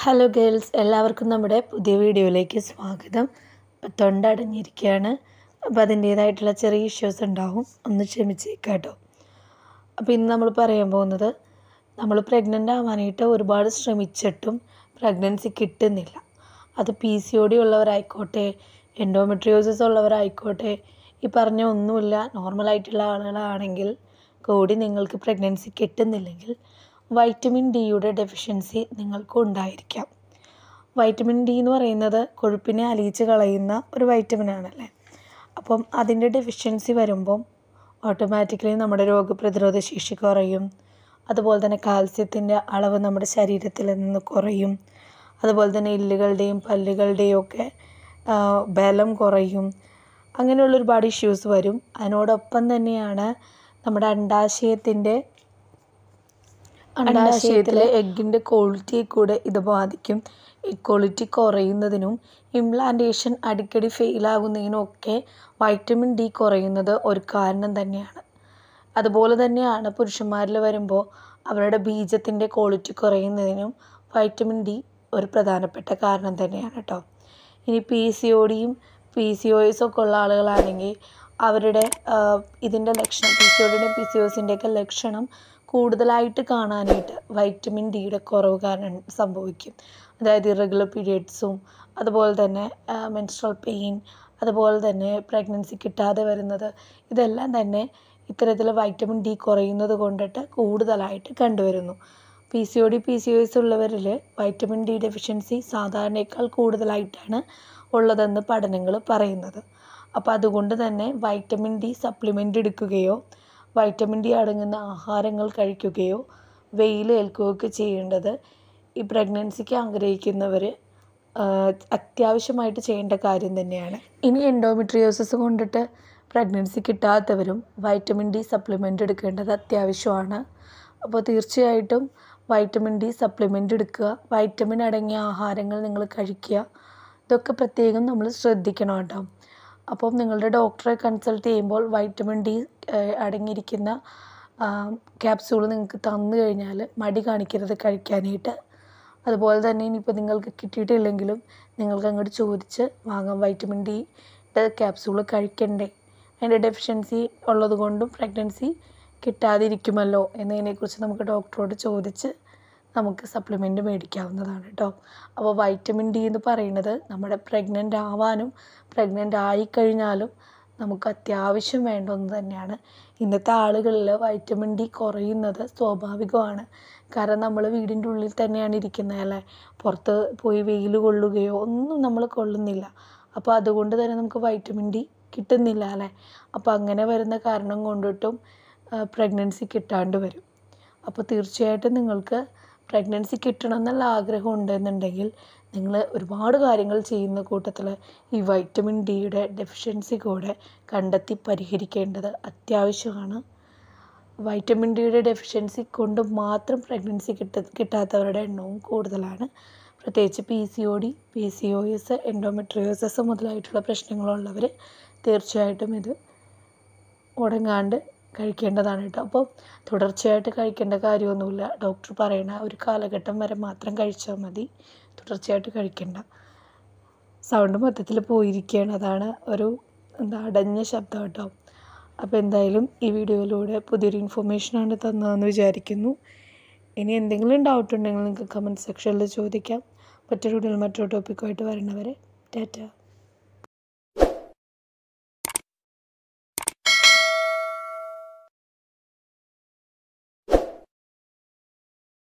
hello girls എല്ലാവർക്കും നമ്മുടെ പുതിയ വീഡിയോയിലേക്ക് സ്വാഗതം ഇപ്പം തൊണ്ട അടഞ്ഞിരിക്കുകയാണ് അപ്പോൾ അതിൻ്റേതായിട്ടുള്ള ചെറിയ ഇഷ്യൂസ് ഉണ്ടാവും ഒന്ന് ക്ഷമിച്ചേക്കാം കേട്ടോ അപ്പോൾ ഇന്ന് നമ്മൾ പറയാൻ പോകുന്നത് നമ്മൾ പ്രഗ്നൻ്റ് ആവാനായിട്ട് ഒരുപാട് ശ്രമിച്ചിട്ടും പ്രഗ്നൻസി കിട്ടുന്നില്ല അത് പി സി ഒ ഡി ഉള്ളവരായിക്കോട്ടെ എൻഡോമെട്രിയോസിസ് ഉള്ളവരായിക്കോട്ടെ ഈ പറഞ്ഞ ഒന്നുമില്ല നോർമലായിട്ടുള്ള ആളുകളാണെങ്കിൽ കൂടി നിങ്ങൾക്ക് പ്രഗ്നൻസി കിട്ടുന്നില്ലെങ്കിൽ വൈറ്റമിൻ ഡിയുടെ ഡെഫിഷ്യൻസി നിങ്ങൾക്ക് ഉണ്ടായിരിക്കാം വൈറ്റമിൻ ഡി എന്ന് പറയുന്നത് കൊഴുപ്പിനെ അലിയിച്ച് കളയുന്ന ഒരു വൈറ്റമിൻ ആണല്ലേ അപ്പം അതിൻ്റെ ഡെഫിഷ്യൻസി വരുമ്പം ഓട്ടോമാറ്റിക്കലി നമ്മുടെ രോഗപ്രതിരോധ ശേഷി കുറയും അതുപോലെ തന്നെ കാൽസ്യത്തിൻ്റെ അളവ് നമ്മുടെ ശരീരത്തിൽ നിന്ന് കുറയും അതുപോലെ തന്നെ എല്ലുകളുടെയും പല്ലുകളുടെയും ഒക്കെ ബലം കുറയും അങ്ങനെയുള്ള ഒരുപാട് ഇഷ്യൂസ് വരും അതിനോടൊപ്പം തന്നെയാണ് നമ്മുടെ അണ്ടാശയത്തിൻ്റെ അണ്ടാശയത്തിലെ എഗ്ഗിൻ്റെ ക്വാളിറ്റിയെ കൂടെ ഇത് ബാധിക്കും ഈ ക്വാളിറ്റി കുറയുന്നതിനും ഇംപ്ലാന്റേഷൻ അടിക്കടി ഫെയിലാകുന്നതിനും ഒക്കെ വൈറ്റമിൻ ഡി കുറയുന്നത് ഒരു കാരണം തന്നെയാണ് അതുപോലെ തന്നെയാണ് പുരുഷന്മാരിൽ വരുമ്പോൾ അവരുടെ ബീജത്തിൻ്റെ ക്വാളിറ്റി കുറയുന്നതിനും വൈറ്റമിൻ ഡി ഒരു പ്രധാനപ്പെട്ട കാരണം തന്നെയാണ് കേട്ടോ ഇനി പി സി ഒ ഡിയും പി സി ഒ എസ് ഒക്കെ ഉള്ള ആളുകളാണെങ്കിൽ അവരുടെ ഇതിൻ്റെ ലക്ഷണം പി സി ഒ ഡിയുടെയും പി സി ഒ എസിൻ്റെയൊക്കെ ലക്ഷണം കൂടുതലായിട്ട് കാണാനായിട്ട് വൈറ്റമിൻ ഡിയുടെ കുറവ് കാരണം സംഭവിക്കും അതായത് ഇറഗുലർ പീരിയഡ്സും അതുപോലെ തന്നെ മെൻസ്ട്രൽ പെയിൻ അതുപോലെ തന്നെ പ്രഗ്നൻസി കിട്ടാതെ വരുന്നത് ഇതെല്ലാം തന്നെ ഇത്തരത്തിൽ വൈറ്റമിൻ ഡി കുറയുന്നത് കൊണ്ടിട്ട് കൂടുതലായിട്ട് കണ്ടുവരുന്നു P C O D P C O S ഉള്ളവരിൽ വൈറ്റമിൻ ഡി ഡെഫിഷ്യൻസി സാധാരണയേക്കാൾ കൂടുതലായിട്ടാണ് ഉള്ളതെന്ന് പഠനങ്ങൾ പറയുന്നത് അപ്പോൾ അതുകൊണ്ട് തന്നെ വൈറ്റമിൻ ഡി സപ്ലിമെൻ്റ് എടുക്കുകയോ വൈറ്റമിൻ ഡി അടങ്ങുന്ന ആഹാരങ്ങൾ കഴിക്കുകയോ വെയിൽ ഏൽക്കുകയൊക്കെ ചെയ്യേണ്ടത് ഈ പ്രഗ്നൻസിക്ക് ആഗ്രഹിക്കുന്നവർ അത്യാവശ്യമായിട്ട് ചെയ്യേണ്ട കാര്യം തന്നെയാണ് ഇനി എൻഡോമെട്രിയോസിസ് കൊണ്ടിട്ട് പ്രഗ്നൻസി കിട്ടാത്തവരും വൈറ്റമിൻ ഡി സപ്ലിമെൻ്റ് എടുക്കേണ്ടത് അത്യാവശ്യമാണ് അപ്പോൾ തീർച്ചയായിട്ടും വൈറ്റമിൻ ഡി സപ്ലിമെൻ്റ് എടുക്കുക വൈറ്റമിൻ അടങ്ങിയ ആഹാരങ്ങൾ നിങ്ങൾ കഴിക്കുക ഇതൊക്കെ പ്രത്യേകം നമ്മൾ ശ്രദ്ധിക്കണം കേട്ടോ അപ്പം നിങ്ങളുടെ ഡോക്ടറെ കൺസൾട്ട് ചെയ്യുമ്പോൾ വൈറ്റമിൻ ഡി അടങ്ങിയിരിക്കുന്ന ക്യാപ്സ്യൂൾ നിങ്ങൾക്ക് തന്നു കഴിഞ്ഞാൽ മടി കാണിക്കരുത് കഴിക്കാനായിട്ട് അതുപോലെ തന്നെ ഇനിയിപ്പോൾ നിങ്ങൾക്ക് കിട്ടിയിട്ടില്ലെങ്കിലും നിങ്ങൾക്ക് അങ്ങോട്ട് ചോദിച്ച് വാങ്ങാം വൈറ്റമിൻ ഡിയുടെ ക്യാപ്സ്യൂൾ കഴിക്കണ്ടേ അതിൻ്റെ ഡെഫിഷ്യൻസി ഉള്ളത് കൊണ്ടും പ്രഗ്നൻസി കിട്ടാതിരിക്കുമല്ലോ എന്നതിനെക്കുറിച്ച് നമുക്ക് ഡോക്ടറോട് ചോദിച്ച് നമുക്ക് സപ്ലിമെൻറ്റ് മേടിക്കാവുന്നതാണ് കേട്ടോ അപ്പോൾ വൈറ്റമിൻ ഡി എന്ന് പറയുന്നത് നമ്മുടെ പ്രഗ്നൻ്റ് ആവാനും പ്രഗ്നൻ്റ് ആയിക്കഴിഞ്ഞാലും നമുക്ക് അത്യാവശ്യം വേണ്ട ഒന്ന് തന്നെയാണ് ഇന്നത്തെ ആളുകളിൽ വൈറ്റമിൻ ഡി കുറയുന്നത് സ്വാഭാവികമാണ് കാരണം നമ്മൾ വീടിൻ്റെ ഉള്ളിൽ തന്നെയാണ് ഇരിക്കുന്നത് അല്ലേ പുറത്ത് പോയി വെയിൽ കൊള്ളുകയോ ഒന്നും നമ്മൾ കൊള്ളുന്നില്ല അപ്പോൾ അതുകൊണ്ട് തന്നെ നമുക്ക് വൈറ്റമിൻ ഡി കിട്ടുന്നില്ല അല്ലേ അപ്പോൾ അങ്ങനെ വരുന്ന കാരണം കൊണ്ടിട്ടും പ്രഗ്നൻസി കിട്ടാണ്ട് വരും അപ്പോൾ തീർച്ചയായിട്ടും നിങ്ങൾക്ക് പ്രഗ്നൻസി കിട്ടണം എന്നുള്ള ആഗ്രഹം ഉണ്ടെന്നുണ്ടെങ്കിൽ നിങ്ങൾ ഒരുപാട് കാര്യങ്ങൾ ചെയ്യുന്ന കൂട്ടത്തിൽ ഈ വൈറ്റമിൻ ഡിയുടെ ഡെഫിഷ്യൻസി കൂടെ കണ്ടെത്തി പരിഹരിക്കേണ്ടത് അത്യാവശ്യമാണ് വൈറ്റമിൻ ഡിയുടെ ഡെഫിഷ്യൻസി കൊണ്ട് മാത്രം പ്രഗ്നൻസി കിട്ട കിട്ടാത്തവരുടെ എണ്ണവും കൂടുതലാണ് പ്രത്യേകിച്ച് P C O D P C O S endometriosis മുതലായിട്ടുള്ള പ്രശ്നങ്ങളുള്ളവർ തീർച്ചയായിട്ടും ഇത് മുടങ്ങാണ്ട് കഴിക്കേണ്ടതാണ് കേട്ടോ അപ്പോൾ തുടർച്ചയായിട്ട് കഴിക്കേണ്ട കാര്യമൊന്നുമില്ല ഡോക്ടർ പറയുന്ന ഒരു കാലഘട്ടം വരെ മാത്രം കഴിച്ചാൽ മതി തുടർച്ചയായിട്ട് കഴിക്കേണ്ട സൗണ്ട് മൊത്തത്തിൽ പോയിരിക്കുകയാണ് അതാണ് ഒരു എന്താ അടഞ്ഞ ശബ്ദം കേട്ടോ അപ്പോൾ എന്തായാലും ഈ വീഡിയോയിലൂടെ പുതിയൊരു ഇൻഫർമേഷനാണ് തന്നതെന്ന് വിചാരിക്കുന്നു ഇനി എന്തെങ്കിലും ഡൗട്ട് ഉണ്ടെങ്കിൽ നിങ്ങൾക്ക് കമൻറ്റ് സെക്ഷനിൽ ചോദിക്കാം മറ്റൊരു വീഡിയോയിൽ മറ്റൊരു ടോപ്പിക്കുമായിട്ട് വരുന്നവരെ ടാറ്റ